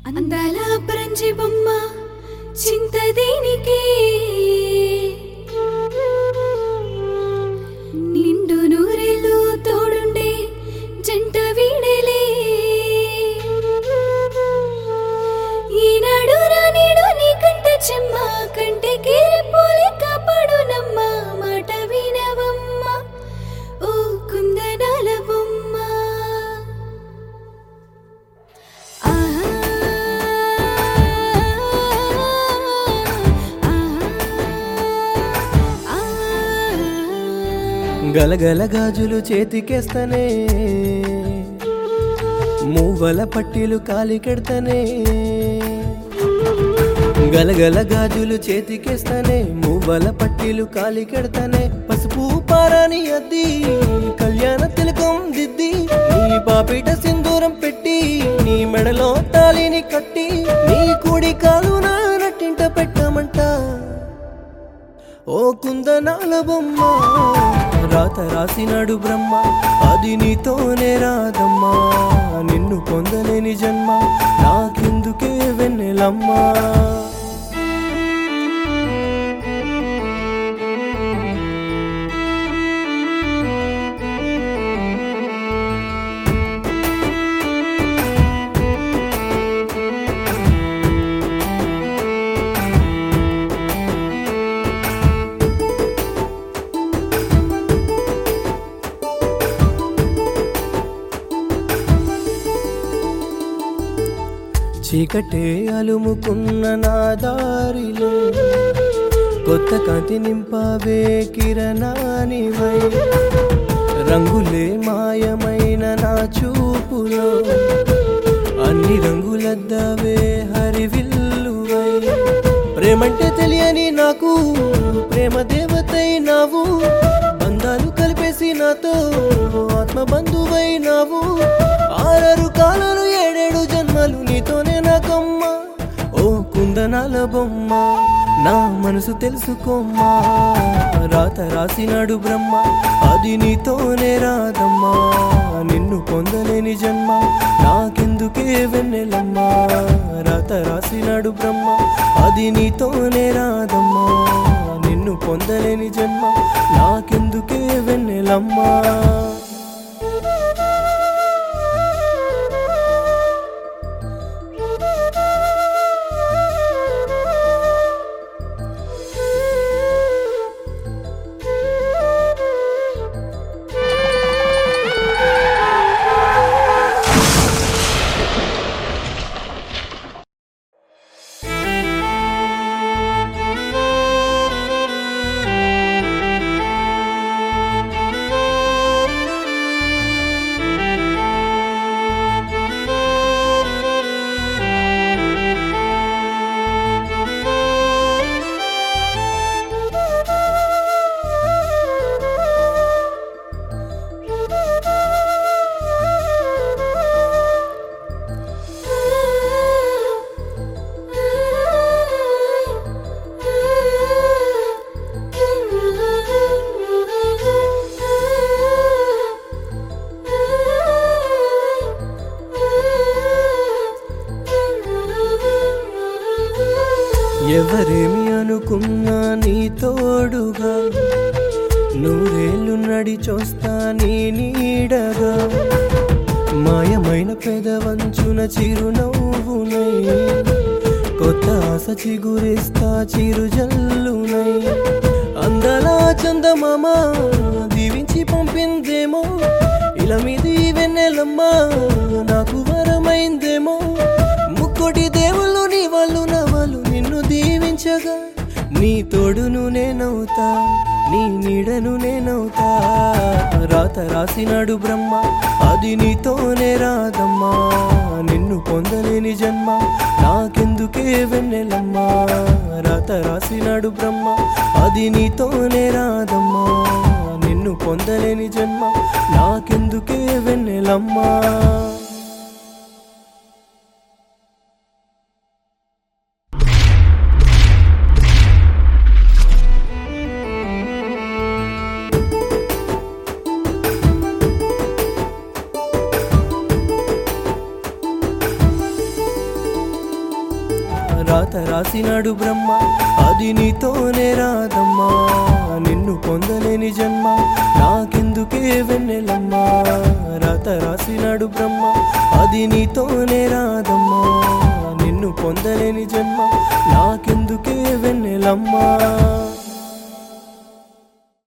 అందాల పరంజి బొమ్మ చింత దీనికి నిండు నూరెలు తోడుండే జంట వీడలే ఈనాడు రానిడు నీ కంట చెమ్మ కంటికి పోలి కాపాడునమ్మ మాట వినవమ్మ ఓ కుందనాల బొమ్మ ఆహా గలగల గాజులు చేతికేస్తనే మూవల పట్టీలు కాలికెడతనే గలగల గాజులు చేతికేస్తనే మూవల పట్టీలు కాలికెడతనే పసుపు పారాని అద్ది కళ్యాణ తిలకం దిద్ది నీ పాపిట సింధూరం పెట్టి నీ మెడలో తాలిని కట్టి నీ కుడి కాలు నా నట్టింట పెట్టమంట ఓ కుందనాల బొమ్మ రాత రాసినాడు బ్రహ్మ అది నీతోనే రాదమ్మా నిన్ను పొందలేని జన్మ నాకెందుకే వెన్నెలమ్మా చీకటే అలుముకున్న నా దారిలో కొత్త కాంతి నింపావే కిరణానివై రంగులే మాయమైన నా చూపులో అన్ని రంగులద్దవే హరివిల్లువై ప్రేమంటే తెలియని నాకు ప్రేమ దేవతైనావు బంధాలు కలిపేసి నాతో ఆత్మ బంధువైనావు ఆరరు కాలాలు ఏడేడు జన్మలు నీతోనే నాకమ్మ ఓ కుందనాల బొమ్మ నా మనసు తెలుసుకోమ్మా రాత రాసినాడు బ్రహ్మ అది నీతోనే రాదమ్మా నిన్ను పొందలేని జన్మ నాకెందుకే వెన్నెలమ్మా రాత రాసినాడు బ్రహ్మ అది నీతోనే రాదమ్మా నిన్ను పొందలేని జన్మ నాకెందుకే వెన్నెలమ్మా ఎవరేమి అనుకున్నా నీ తోడుగా నూరేళ్ళు నడిచొస్తా నీ నీడగా మాయమైన పెదవంచున చిరునవ్వునై కొత్త ఆశ చిగురిస్తా చిరు జల్లునై అందలా చందమామ దీవించి పంపిందేమో ఇలా మీది వెన్నెలమ్మా నాకు వరమైందేమో ముక్కోటి దేవుళ్ళు నీ వాళ్ళు నవ్వలు నిన్ను దీవించగా నీ తోడును నేనవుతా నీ నీడను నేనవుతా రాత రాసినాడు బ్రహ్మ అది నీతోనే రాదమ్మా నిన్ను పొందలేని జన్మ నాకెందుకే వెన్నెలమ్మా రాత రాసినాడు బ్రహ్మ అది నీతోనే రాదమ్మా నిన్ను పొందలేని జన్మ నాకెందుకే వెన్నెలమ్మా రాత రాసినాడు బ్రహ్మ అది నీతోనే రాదమ్మా నిన్ను పొందలేని జన్మ నాకెందుకే వెన్నెలమ్మా రాత రాసినాడు బ్రహ్మ అది నీతోనే రాదమ్మా నిన్ను పొందలేని జన్మ నాకెందుకే వెన్నెలమ్మా